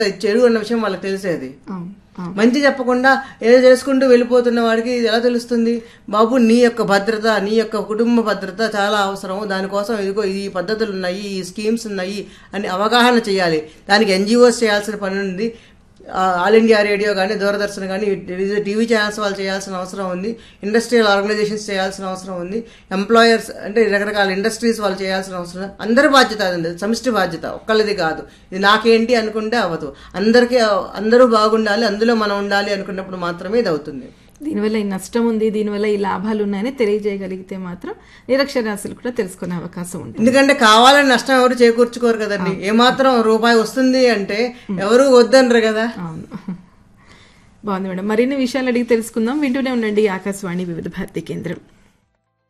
చెడు అన్న విషయం వాళ్ళకి తెలిసేది అవును అవును మంచి చెప్పకుండా ఏదో చేసుకుంటూ వెళ్ళిపోతున్న వాడికి ఇది ఎలా తెలుస్తుంది బాబు నీ యొక్క భద్రత నీ యొక్క కుటుంబ భద్రత చాలా అవసరం దానికోసం ఇదిగో ఈ పద్ధతులు ఉన్నాయి ఈ స్కీమ్స్ ఉన్నాయి అని అవగాహన చేయాలి దానికి ఎన్జిఓస్ చేయాల్సిన పని ఉంది ఆ, ఆల్ ఇండియా రేడియో కానీ దూరదర్శన్ కానీ టీవీ- టీవీ ఛానల్స్ వాళ్ళు చేయాల్సిన అవసరం ఉంది ఇండస్ట్రియల్ ఆర్గనైజేషన్స్ చేయాల్సిన అవసరం ఉంది ఎంప్లాయర్స్ అంటే రకరకాల ఇండస్ట్రీస్ వాళ్ళు చేయాల్సిన అవసరం ఉంది. అందరి బాధ్యత అది సమిష్టి బాధ్యత ఒక్కళ్ళది కాదు ఇది నాకేంటి అనుకుంటే అవ్వదు అందరికీ అందరూ బాగుండాలి అందులో మనం ఉండాలి అనుకున్నప్పుడు మాత్రమే ఇది అవుతుంది దీనివల్ల ఈ నష్టం ఉంది దీనివల్ల ఈ లాభాలు ఉన్నాయని తెలియజేయగలిగితే మాత్రం నిరక్షరాస్యులు కూడా తెలుసుకునే అవకాశం ఉంది ఎందుకంటే కావాలని నష్టం ఎవరు చేకూర్చుకోరు కదండి ఏమాత్రం రూపాయి వస్తుంది అంటే ఎవరు వద్దనరు కదా అవును బాగుంది మేడం మరిన్ని విషయాలు అడిగి తెలుసుకుందాం వింటూనే ఉండండి ఆకాశవాణి వివిధ భారతి కేంద్రం